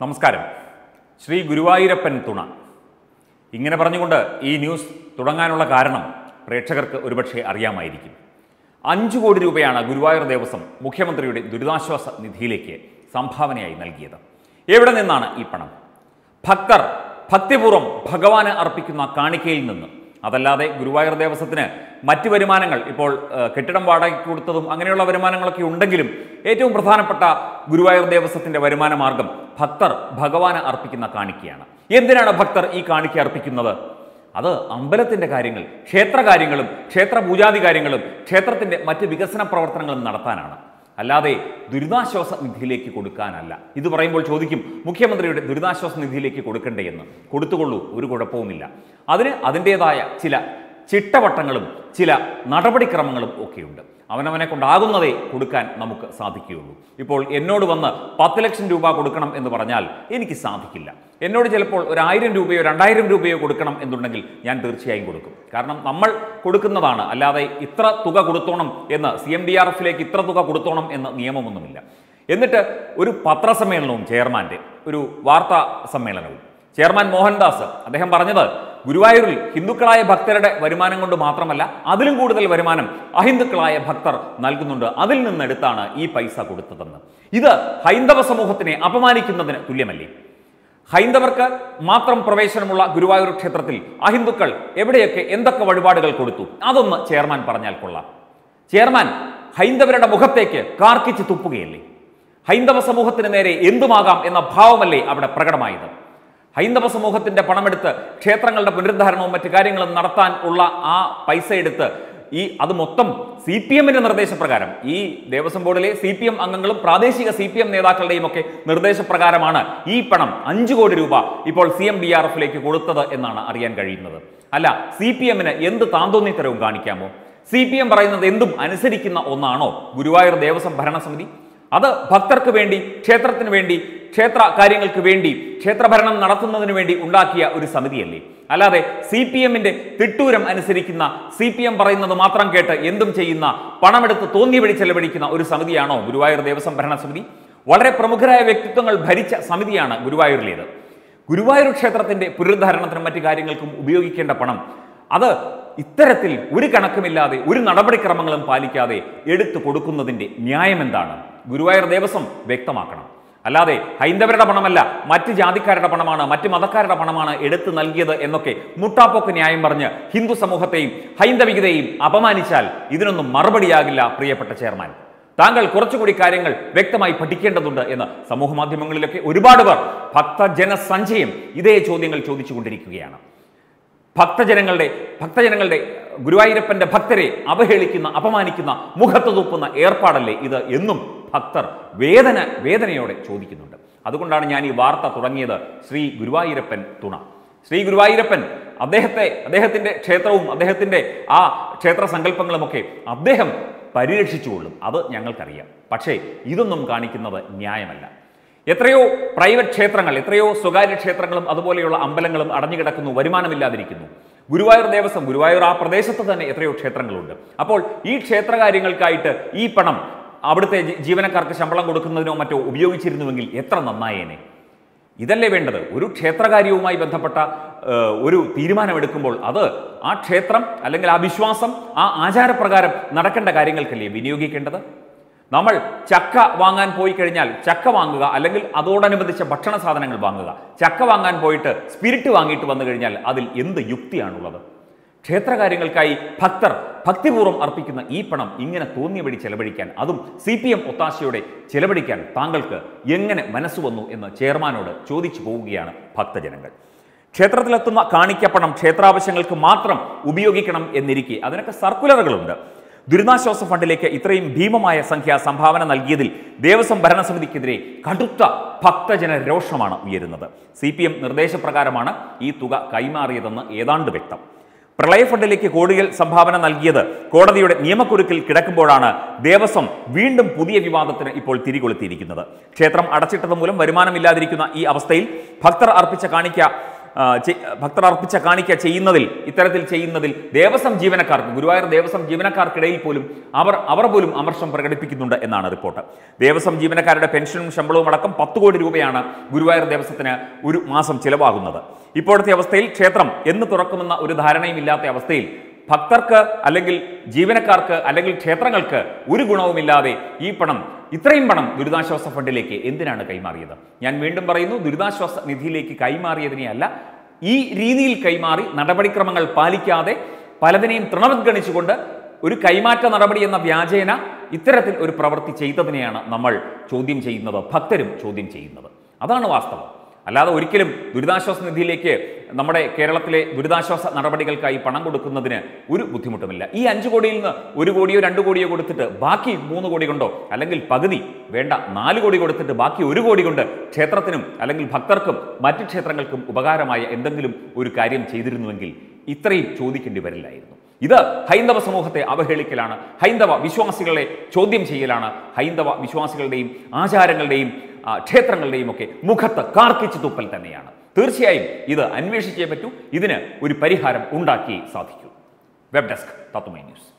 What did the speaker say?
നമസ്കാരം ശ്രീ ഗുരുവായൂരപ്പൻ തുണ ഇങ്ങനെ പറഞ്ഞുകൊണ്ട് ഈ ന്യൂസ് തുടങ്ങാനുള്ള കാരണം പ്രേക്ഷകർക്ക് ഒരുപക്ഷെ അറിയാമായിരിക്കും അഞ്ചു കോടി രൂപയാണ് ഗുരുവായൂർ ദേവസ്വം മുഖ്യമന്ത്രിയുടെ ദുരിതാശ്വാസ നിധിയിലേക്ക് സംഭാവനയായി നൽകിയത് എവിടെ നിന്നാണ് ഈ പണം ഭക്തർ ഭക്തിപൂർവ്വം ഭഗവാന് അർപ്പിക്കുന്ന കാണിക്കയിൽ നിന്ന് അതല്ലാതെ ഗുരുവായൂർ ദേവസ്വത്തിന് മറ്റ് വരുമാനങ്ങൾ ഇപ്പോൾ ഏഹ്, കെട്ടിടം വാടകയ്ക്ക് കൊടുത്തതും അങ്ങനെയുള്ള വരുമാനങ്ങളൊക്കെ ഉണ്ടെങ്കിലും ഏറ്റവും പ്രധാനപ്പെട്ട ഗുരുവായൂർ ദേവസ്വത്തിന്റെ വരുമാന മാർഗം ഭക്തർ ഭഗവാന് അർപ്പിക്കുന്ന കാണിക്കയാണ് എന്തിനാണ് ഭക്തർ ഈ കാണിക്ക അർപ്പിക്കുന്നത് അത് അമ്പലത്തിന്റെ കാര്യങ്ങൾ ക്ഷേത്ര കാര്യങ്ങളും ക്ഷേത്ര പൂജാതി കാര്യങ്ങളും ക്ഷേത്രത്തിന്റെ മറ്റ് വികസന പ്രവർത്തനങ്ങളും നടത്താനാണ് അല്ലാതെ ദുരിതാശ്വാസ നിധിയിലേക്ക് കൊടുക്കാനല്ല ഇത് പറയുമ്പോൾ ചോദിക്കും മുഖ്യമന്ത്രിയുടെ ദുരിതാശ്വാസ നിധിയിലേക്ക് കൊടുക്കണ്ടേ എന്ന് കൊടുത്തുകൊള്ളൂ ഒരു കുഴപ്പവുമില്ല അതിന് അതിൻ്റെതായ ചില ചിട്ടവട്ടങ്ങളും ചില നടപടിക്രമങ്ങളും ഒക്കെയുണ്ട് അവനവനെ കൊണ്ടാകുന്നതേ കൊടുക്കാൻ നമുക്ക് സാധിക്കുകയുള്ളൂ ഇപ്പോൾ എന്നോട് വന്ന് പത്ത് ലക്ഷം രൂപ കൊടുക്കണം എന്ന് പറഞ്ഞാൽ എനിക്ക് സാധിക്കില്ല എന്നോട് ചിലപ്പോൾ ഒരു ആയിരം രൂപയോ രണ്ടായിരം രൂപയോ കൊടുക്കണം എന്നുണ്ടെങ്കിൽ ഞാൻ തീർച്ചയായും കൊടുക്കും കാരണം നമ്മൾ കൊടുക്കുന്നതാണ് അല്ലാതെ ഇത്ര തുക കൊടുത്തോണം എന്ന് സി എം ഡി ആർ എഫിലേക്ക് ഇത്ര തുക കൊടുത്തോണം എന്ന് നിയമമൊന്നുമില്ല എന്നിട്ട് ഒരു പത്രസമ്മേളനവും ചെയർമാൻ്റെ ഒരു വാർത്താ സമ്മേളനവും ചെയർമാൻ മോഹൻദാസ് അദ്ദേഹം പറഞ്ഞത് ഗുരുവായൂരിൽ ഹിന്ദുക്കളായ ഭക്തരുടെ വരുമാനം കൊണ്ട് മാത്രമല്ല അതിലും കൂടുതൽ വരുമാനം അഹിന്ദുക്കളായ ഭക്തർ നൽകുന്നുണ്ട് അതിൽ നിന്നെടുത്താണ് ഈ പൈസ കൊടുത്തതെന്ന് ഇത് ഹൈന്ദവ സമൂഹത്തിനെ അപമാനിക്കുന്നതിന് തുല്യമല്ലേ ഹൈന്ദവർക്ക് മാത്രം പ്രവേശനമുള്ള ഗുരുവായൂർ ക്ഷേത്രത്തിൽ അഹിന്ദുക്കൾ എവിടെയൊക്കെ എന്തൊക്കെ വഴിപാടുകൾ കൊടുത്തു അതൊന്ന് ചെയർമാൻ പറഞ്ഞാൽ കൊള്ളാം ചെയർമാൻ ഹൈന്ദവരുടെ മുഖത്തേക്ക് കാർക്കിച്ച് തുപ്പുകയല്ലേ ഹൈന്ദവ സമൂഹത്തിന് നേരെ എന്തുമാകാം എന്ന ഭാവമല്ലേ അവിടെ പ്രകടമായത് ഹൈന്ദവ സമൂഹത്തിന്റെ പണമെടുത്ത് ക്ഷേത്രങ്ങളുടെ പുനരുദ്ധാരണവും മറ്റു കാര്യങ്ങളും നടത്താൻ ഉള്ള ആ പൈസ എടുത്ത് ഈ അത് മൊത്തം സി പി എമ്മിന്റെ നിർദ്ദേശപ്രകാരം ഈ ദേവസ്വം ബോർഡിലെ സി പി എം അംഗങ്ങളും പ്രാദേശിക സി പി എം നേതാക്കളുടെയും ഒക്കെ നിർദ്ദേശപ്രകാരമാണ് ഈ പണം അഞ്ചു കോടി രൂപ ഇപ്പോൾ സി എം ഡി ആർ എഫിലേക്ക് കൊടുത്തത് എന്നാണ് അറിയാൻ കഴിയുന്നത് അല്ല സി പി എമ്മിന് എന്ത് താന്തോന്നിത്തരവും കാണിക്കാമോ സി പി എം പറയുന്നത് എന്തും അനുസരിക്കുന്ന ഒന്നാണോ ഗുരുവായൂർ ദേവസ്വം ഭരണസമിതി അത് ഭക്തർക്ക് വേണ്ടി ക്ഷേത്രത്തിന് വേണ്ടി ക്ഷേത്ര കാര്യങ്ങൾക്ക് വേണ്ടി ക്ഷേത്രഭരണം നടത്തുന്നതിന് വേണ്ടി ഉണ്ടാക്കിയ ഒരു സമിതിയല്ലേ അല്ലാതെ സി പി എമ്മിന്റെ തിട്ടൂരം അനുസരിക്കുന്ന സി പി എം പറയുന്നത് മാത്രം കേട്ട് എന്തും ചെയ്യുന്ന പണമെടുത്ത് തോന്നിയവഴി ചെലവഴിക്കുന്ന ഒരു സമിതിയാണോ ഗുരുവായൂർ ദേവസ്വം ഭരണസമിതി വളരെ പ്രമുഖരായ വ്യക്തിത്വങ്ങൾ ഭരിച്ച സമിതിയാണ് ഗുരുവായൂരിലേത് ഗുരുവായൂർ ക്ഷേത്രത്തിന്റെ പുനരുദ്ധാരണത്തിനും മറ്റു കാര്യങ്ങൾക്കും ഉപയോഗിക്കേണ്ട പണം അത് ഇത്തരത്തിൽ ഒരു കണക്കുമില്ലാതെ ഒരു നടപടിക്രമങ്ങളും പാലിക്കാതെ എടുത്തു കൊടുക്കുന്നതിന്റെ ന്യായം എന്താണ് ഗുരുവായൂർ ദേവസ്വം വ്യക്തമാക്കണം അല്ലാതെ ഹൈന്ദവരുടെ പണമല്ല മറ്റ് ജാതിക്കാരുടെ പണമാണ് മറ്റ് മതക്കാരുടെ പണമാണ് എടുത്തു നൽകിയത് എന്നൊക്കെ മുട്ടാപ്പോക്ക് ന്യായം പറഞ്ഞ് ഹിന്ദു സമൂഹത്തെയും ഹൈന്ദവികതയെയും അപമാനിച്ചാൽ ഇതിനൊന്നും മറുപടിയാകില്ല പ്രിയപ്പെട്ട ചെയർമാൻ താങ്കൾ കുറച്ചുകൂടി കാര്യങ്ങൾ വ്യക്തമായി പഠിക്കേണ്ടതുണ്ട് എന്ന് സമൂഹ മാധ്യമങ്ങളിലൊക്കെ ഒരുപാട് പേർ ഭക്തജന സഞ്ചയം ഇതേ ചോദ്യങ്ങൾ ചോദിച്ചുകൊണ്ടിരിക്കുകയാണ് ഭക്തജനങ്ങളുടെ ഭക്തജനങ്ങളുടെ ഗുരുവായൂരപ്പന്റെ ഭക്തരെ അവഹേളിക്കുന്ന അപമാനിക്കുന്ന മുഖത്ത് തൂപ്പുന്ന ഏർപ്പാടല്ലേ ഇത് എന്നും ഭക്തർ വേദന വേദനയോടെ ചോദിക്കുന്നുണ്ട് അതുകൊണ്ടാണ് ഞാൻ ഈ വാർത്ത തുടങ്ങിയത് ശ്രീ ഗുരുവായൂരപ്പൻ തുണ ശ്രീ ഗുരുവായൂരപ്പൻ അദ്ദേഹത്തെ അദ്ദേഹത്തിന്റെ ക്ഷേത്രവും അദ്ദേഹത്തിന്റെ ആ ക്ഷേത്ര സങ്കല്പങ്ങളുമൊക്കെ അദ്ദേഹം പരിരക്ഷിച്ചുകൊള്ളും അത് ഞങ്ങൾക്കറിയാം പക്ഷേ ഇതൊന്നും കാണിക്കുന്നത് ന്യായമല്ല എത്രയോ പ്രൈവറ്റ് ക്ഷേത്രങ്ങൾ എത്രയോ സ്വകാര്യ ക്ഷേത്രങ്ങളും അതുപോലെയുള്ള അമ്പലങ്ങളും അടഞ്ഞുകിടക്കുന്നു വരുമാനമില്ലാതിരിക്കുന്നു ഗുരുവായൂർ ദേവസ്വം ഗുരുവായൂർ ആ പ്രദേശത്ത് തന്നെ എത്രയോ ക്ഷേത്രങ്ങളുണ്ട് അപ്പോൾ ഈ ക്ഷേത്ര കാര്യങ്ങൾക്കായിട്ട് ഈ പണം അവിടുത്തെ ജി- ജീവനക്കാർക്ക് ശമ്പളം കൊടുക്കുന്നതിനോ മറ്റോ ഉപയോഗിച്ചിരുന്നുവെങ്കിൽ എത്ര നന്നായേനെ ഇതല്ലേ വേണ്ടത് ഒരു ക്ഷേത്രകാര്യവുമായി ബന്ധപ്പെട്ട ഏഹ്, ഒരു തീരുമാനമെടുക്കുമ്പോൾ അത് ആ ക്ഷേത്രം അല്ലെങ്കിൽ ആ വിശ്വാസം ആ ആചാരപ്രകാരം നടക്കേണ്ട കാര്യങ്ങൾക്കല്ലേ വിനിയോഗിക്കേണ്ടത് നമ്മൾ ചക്ക വാങ്ങാൻ പോയി കഴിഞ്ഞാൽ ചക്ക വാങ്ങുക അല്ലെങ്കിൽ അതോടനുബന്ധിച്ച ഭക്ഷണ സാധനങ്ങൾ വാങ്ങുക ചക്ക വാങ്ങാൻ പോയിട്ട് സ്പിരിറ്റ് വാങ്ങിയിട്ട് വന്നു കഴിഞ്ഞാൽ അതിൽ എന്ത് യുക്തിയാണുള്ളത് ക്ഷേത്രകാര്യങ്ങൾക്കായി ഭക്തർ ഭക്തിപൂർവ്വം അർപ്പിക്കുന്ന ഈ പണം ഇങ്ങനെ തോന്നിയപടി ചെലവഴിക്കാൻ അതും സി പി എം ഒത്താശയോടെ ചെലവഴിക്കാൻ താങ്കൾക്ക് എങ്ങനെ മനസ്സ് വന്നു എന്ന് ചെയർമാനോട് ചോദിച്ചു പോവുകയാണ് ഭക്തജനങ്ങൾ ക്ഷേത്രത്തിലെത്തുന്ന കാണിക്കപ്പണം ക്ഷേത്രാവശ്യങ്ങൾക്ക് മാത്രം ഉപയോഗിക്കണം എന്നിരിക്കെ അതിനൊക്കെ സർക്കുലറുകളുണ്ട് ദുരിതാശ്വാസ ഫണ്ടിലേക്ക് ഇത്രയും ഭീമമായ സംഖ്യ സംഭാവന നൽകിയതിൽ ദേവസ്വം ഭരണസമിതിക്കെതിരെ കടുത്ത ഭക്തജന രോഷമാണ് ഉയരുന്നത് സി പി എം നിർദ്ദേശപ്രകാരമാണ് ഈ തുക കൈമാറിയതെന്ന് ഏതാണ്ട് വ്യക്തം പ്രളയ ഫണ്ടിലേക്ക് കോടികൾ സംഭാവന നൽകിയത് കോടതിയുടെ നിയമക്കുരുക്കിൽ കിടക്കുമ്പോഴാണ് ദേവസ്വം വീണ്ടും പുതിയ വിവാദത്തിന് ഇപ്പോൾ തിരികൊളുത്തിയിരിക്കുന്നത് ക്ഷേത്രം അടച്ചിട്ടത് മൂലം വരുമാനമില്ലാതിരിക്കുന്ന ഈ അവസ്ഥയിൽ ഭക്തർ അർപ്പിച്ച കാണിക്ക ആ, ചെ- ഭക്തർ അർപ്പിച്ച കാണിക്ക ചെയ്യുന്നതിൽ ഇത്തരത്തിൽ ചെയ്യുന്നതിൽ ദേവസ്വം ജീവനക്കാർക്ക് ഗുരുവായൂർ ദേവസ്വം ജീവനക്കാർക്കിടയിൽ പോലും അവർ അവർ പോലും അമർഷം പ്രകടിപ്പിക്കുന്നുണ്ട് എന്നാണ് റിപ്പോർട്ട് ദേവസ്വം ജീവനക്കാരുടെ പെൻഷനും ശമ്പളവും അടക്കം പത്ത് കോടി രൂപയാണ് ഗുരുവായൂർ ദേവസ്വത്തിന് ഒരു മാസം ചിലവാകുന്നത് ഇപ്പോഴത്തെ അവസ്ഥയിൽ ക്ഷേത്രം എന്ന് തുറക്കുമെന്ന ഒരു ധാരണയും ഇല്ലാത്ത അവസ്ഥയിൽ ഭക്തർക്ക് അല്ലെങ്കിൽ ജീവനക്കാർക്ക് അല്ലെങ്കിൽ ക്ഷേത്രങ്ങൾക്ക് ഒരു ഗുണവുമില്ലാതെ ഈ പണം ഇത്രയും പണം ദുരിതാശ്വാസ ഫണ്ടിലേക്ക് എന്തിനാണ് കൈമാറിയത് ഞാൻ വീണ്ടും പറയുന്നു ദുരിതാശ്വാസ നിധിയിലേക്ക് കൈമാറിയതിനെയല്ല ഈ രീതിയിൽ കൈമാറി നടപടിക്രമങ്ങൾ പാലിക്കാതെ പലതിനെയും തൃണവത്ഗണിച്ചുകൊണ്ട് ഒരു കൈമാറ്റ നടപടി എന്ന വ്യാജേന ഇത്തരത്തിൽ ഒരു പ്രവൃത്തി ചെയ്തതിനെയാണ് നമ്മൾ ചോദ്യം ചെയ്യുന്നത് ഭക്തരും ചോദ്യം ചെയ്യുന്നത് അതാണ് വാസ്തവം അല്ലാതെ ഒരിക്കലും ദുരിതാശ്വാസ നിധിയിലേക്ക് നമ്മുടെ കേരളത്തിലെ ദുരിതാശ്വാസ നടപടികൾക്കായി പണം കൊടുക്കുന്നതിന് ഒരു ബുദ്ധിമുട്ടുമില്ല ഈ അഞ്ച് കോടിയിൽ നിന്ന് ഒരു കോടിയോ രണ്ട് കോടിയോ കൊടുത്തിട്ട് ബാക്കി മൂന്ന് കോടി കൊണ്ടോ അല്ലെങ്കിൽ പകുതി വേണ്ട നാല് കോടി കൊടുത്തിട്ട് ബാക്കി ഒരു കോടി കൊണ്ട് ക്ഷേത്രത്തിനും അല്ലെങ്കിൽ ഭക്തർക്കും മറ്റ് ക്ഷേത്രങ്ങൾക്കും ഉപകാരമായ എന്തെങ്കിലും ഒരു കാര്യം ചെയ്തിരുന്നുവെങ്കിൽ ഇത്രയും ചോദിക്കേണ്ടി വരില്ലായിരുന്നു ഇത് ഹൈന്ദവ സമൂഹത്തെ അവഹേളിക്കലാണ് ഹൈന്ദവ വിശ്വാസികളെ ചോദ്യം ചെയ്യലാണ് ഹൈന്ദവ വിശ്വാസികളുടെയും ആചാരങ്ങളുടെയും ആ, ക്ഷേത്രങ്ങളുടെയും ഒക്കെ മുഖത്ത് കാർക്കിച്ച് തുപ്പൽ തന്നെയാണ് തീർച്ചയായും ഇത് അന്വേഷിച്ചേ പറ്റൂ ഇതിന് ഒരു പരിഹാരം ഉണ്ടാക്കിയേ സാധിക്കൂ വെബ് ഡെസ്ക് തത്വമൈ ന്യൂസ്